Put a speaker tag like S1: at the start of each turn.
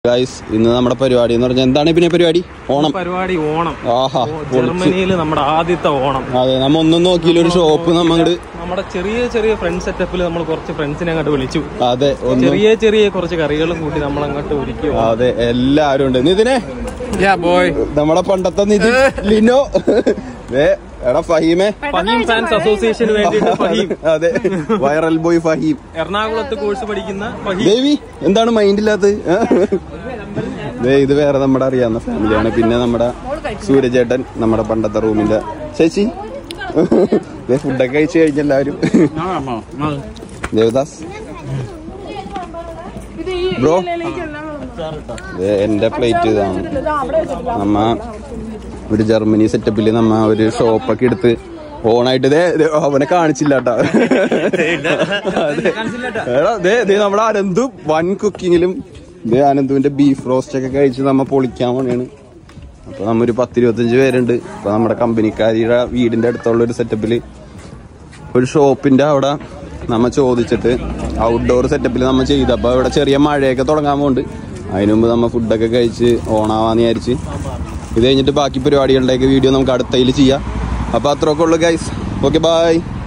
S1: guys ഇന്ന് നമ്മുടെ പരിപാടി എന്ന് പറഞ്ഞാൽ എന്താണ് പിന്നെ പരിപാടി ഓണം
S2: പരിപാടി ഓണം
S1: ആഹാ
S2: ജർമ്മനിയിൽ നമ്മുടെ ആദ്യത്തെ ഓണം
S1: അതെ നമ്മ ഒന്നും നോക്കിയില്ല ഒരു ഷോപ്പ് നമ്മങ്ങട്
S2: നമ്മുടെ ചെറിയ ചെറിയ ഫ്രണ്ട് സെറ്റപ്പിൽ നമ്മൾ കുറച്ച് ഫ്രണ്ട്സിനെ അങ്ങോട്ട് വിളിച്ചു
S1: അതെ ഒന്ന്
S2: ചെറിയ ചെറിയ കുറച്ച് കറികളും കൂട്ടി നമ്മൾ അങ്ങോട്ട് ഒരുക്കി
S1: അതെ എല്ലാരും ഉണ്ട് നിതിനെ
S2: ബോയ്
S1: നമ്മുടെ പണ്ടത്തെ നിധി ലിനോ ദേ, എടാ ഫഹീമേ
S2: ഫഹീം ഫാൻസ് അസോസിയേഷന് വേണ്ടിയിട്ട് ഫഹീം
S1: അതെ വൈറൽ ബോയ് ഫഹീം
S2: എറണാകുളത്ത് കോഴ്സ് പഠിക്കുന്ന ഫഹീം
S1: ദേവി എന്താണ് മൈൻഡ് ഇല്ലാത്തത് ദേ ഇത് വേറെ നമ്മുടെ അറിയാവുന്ന ഫാമിലിയാണ് പിന്നെ നമ്മുടെ സൂര്യചേട്ടൻ നമ്മുടെ പണ്ടത്തെ റൂമിന്റെ ചേച്ചി ദേ ഫുഡൊക്കെ കഴിച്ചു കഴിഞ്ഞെല്ലാവരും ദേവദാസ് ബ്രോ ദേ എന്റെ പ്ലേറ്റ് ഇതാണ് നമ്മ ഒരു ജർമ്മനി സെറ്റപ്പിൽ നമ്മ ഒരു ഷോപ്പൊക്കെ എടുത്ത് ഓണായിട്ട് ദേ ദേ അവനെ കാണിച്ചില്ല കേട്ടാ എടാ, ദേ ദേ നമ്മുടെ അനന്തു വൻ കുക്കിങ്ങിലും ദേ അനന്തുവിന്റെ ബീഫ് റോസ്റ്റ് ഒക്കെ കഴിച്ച് നമ്മ പൊളിക്കാൻ വേണ്ടിയാണ് അപ്പൊ നമ്മ ഒരു പത്തിരുപത്തഞ്ച് പേരുണ്ട് അപ്പൊ നമ്മുടെ കമ്പനിക്കാരിയുടെ വീടിന്റെ അടുത്തുള്ള ഒരു സെറ്റപ്പില് ഒരു ഷോപ്പിന്റെ അവിടെ നമ്മ ചോദിച്ചിട്ട് ഔട്ട്ഡോർ സെറ്റപ്പിൽ നമ്മ ചെയ്ത് അപ്പൊ ഇവിടെ ചെറിയ മഴയൊക്കെ തുടങ്ങാൻ പോകുന്നുണ്ട് അതിനു മുമ്പ് നമ്മ ഫുഡൊക്കെ കഴിച്ച് ഓണാവാന്ന് വിചാരിച്ച് ഇത് കഴിഞ്ഞിട്ട് ബാക്കി പരിപാടികളുടെയൊക്കെ വീഡിയോ നമുക്ക് അടുത്തതിൽ ചെയ്യാം അപ്പൊ അത്രയൊക്കെ ഉള്ളു ഗൈസ് ഓക്കെ ബൈ